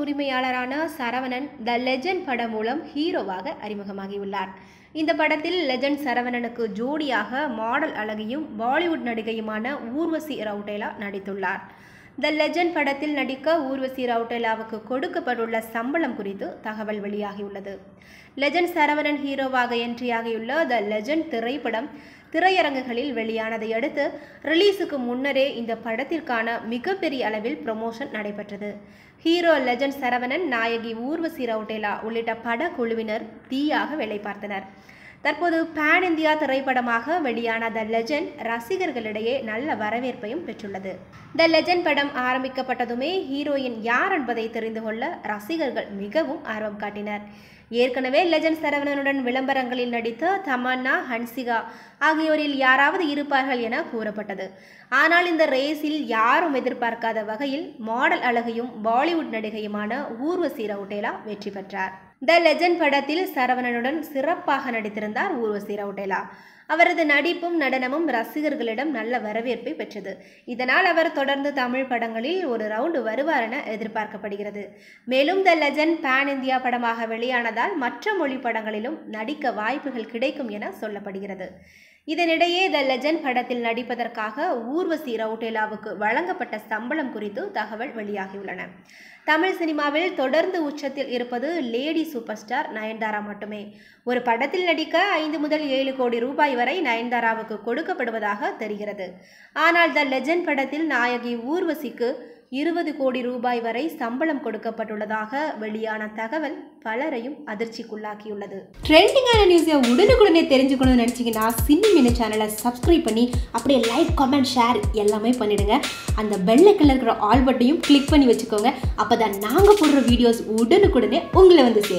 உரிமையாளரான Saravanan the legend படம் மூலம் ஹீரோவாக அறிமுகமாகியுள்ளார் இந்த படத்தில் லெஜண்ட் சரவணனுக்கு ஜோடியாக மாடல் அழகியும் பாலிவுட் நடிகையுமான ஊர்வசி ரவுட்டேலா நடித்துள்ளார் த லெஜண்ட் படத்தில் நடிக்க ஊர்வசி ரவுட்டேலாவுக்கு கொடுக்கப்பட்டுள்ள சம்பளம் குறித்து தகவல் வெளியாகியுள்ளது லெஜண்ட் சரவணன் ஹீரோவாக என்ட்ரியாகியுள்ள த லெஜண்ட் திரைப்படம் திரையரங்குகளில் வெளியானதை அடுத்து ரிலீஸுக்கு முன்னரே இந்த படத்திற்கான மிகப்பெரிய அளவில் ப்ரமோஷன் நடைபெற்றது ஹீரோ லெஜண்ட் சரவணன் நாயகி ஊர்வசி ரவுட்டேலா உள்ளிட்ட படக்குழுவினர் தீயாக வேலை பார்த்தனர் தற்போது பேன் இந்தியா திரைப்படமாக வெளியான த லெஜண்ட் ரசிகர்களிடையே நல்ல வரவேற்பையும் பெற்றுள்ளது த லெஜண்ட் படம் ஆரம்பிக்கப்பட்டதுமே ஹீரோயின் யார் என்பதை தெரிந்து கொள்ள ரசிகர்கள் மிகவும் ஆர்வம் காட்டினர் ஏற்கனவே லெஜண்ட் சரவணனுடன் விளம்பரங்களில் நடித்த தமன்னா ஹன்சிகா ஆகியோரில் யாராவது இருப்பார்கள் என கூறப்பட்டது ஆனால் இந்த ரேஸில் யாரும் எதிர்பார்க்காத வகையில் மாடல் அழகையும் பாலிவுட் நடிகையுமான ஊர்வசி ரவுட்டேலா வெற்றி பெற்றார் த லெஜண்ட் படத்தில் சரவணனுடன் சிறப்பாக நடித்திருந்தார் ஊர்வசி ரவுட்டேலா அவரது நடிப்பும் நடனமும் ரசிகர்களிடம் நல்ல வரவேற்பை பெற்றது இதனால் அவர் தொடர்ந்து தமிழ் படங்களில் ஒரு ரவுண்டு வருவார் என எதிர்பார்க்கப்படுகிறது மேலும் த லெஜண்ட் பேன் இந்தியா படமாக வெளியானதால் மற்ற மொழி படங்களிலும் நடிக்க வாய்ப்புகள் கிடைக்கும் என சொல்லப்படுகிறது இதனிடையே த லெஜண்ட் படத்தில் நடிப்பதற்காக ஊர்வசி ரவுட்டேலாவுக்கு வழங்கப்பட்ட சம்பளம் குறித்து தகவல் வெளியாகியுள்ளன தமிழ் சினிமாவில் தொடர்ந்து உச்சத்தில் இருப்பது லேடி சூப்பர் ஸ்டார் நயன்தாரா மட்டுமே ஒரு படத்தில் நடிக்க ஐந்து முதல் ஏழு கோடி ரூபாய் வரை நயன்தாராவுக்கு கொடுக்கப்படுவதாக தெரிகிறது ஆனால் த லெஜண்ட் படத்தில் நாயகி ஊர்வசிக்கு இருபது கோடி ரூபாய் வரை சம்பளம் கொடுக்கப்பட்டுள்ளதாக வெளியான தகவல் பலரையும் அதிர்ச்சிக்குள்ளாக்கியுள்ளது ட்ரெண்டிங்கான நியூஸை உடனுக்குடனே தெரிஞ்சுக்கணும்னு நினச்சிங்கன்னா சின்னி மினி சேனலை சப்ஸ்கிரைப் பண்ணி அப்படியே லைக் கமெண்ட் ஷேர் எல்லாமே பண்ணிடுங்க அந்த பெல்லை கலர் இருக்கிற ஆல் பட்டையும் கிளிக் பண்ணி வச்சுக்கோங்க அப்போ தான் நாங்கள் போடுற வீடியோஸ் உடனுக்குடனே உங்களை வந்து சேரும்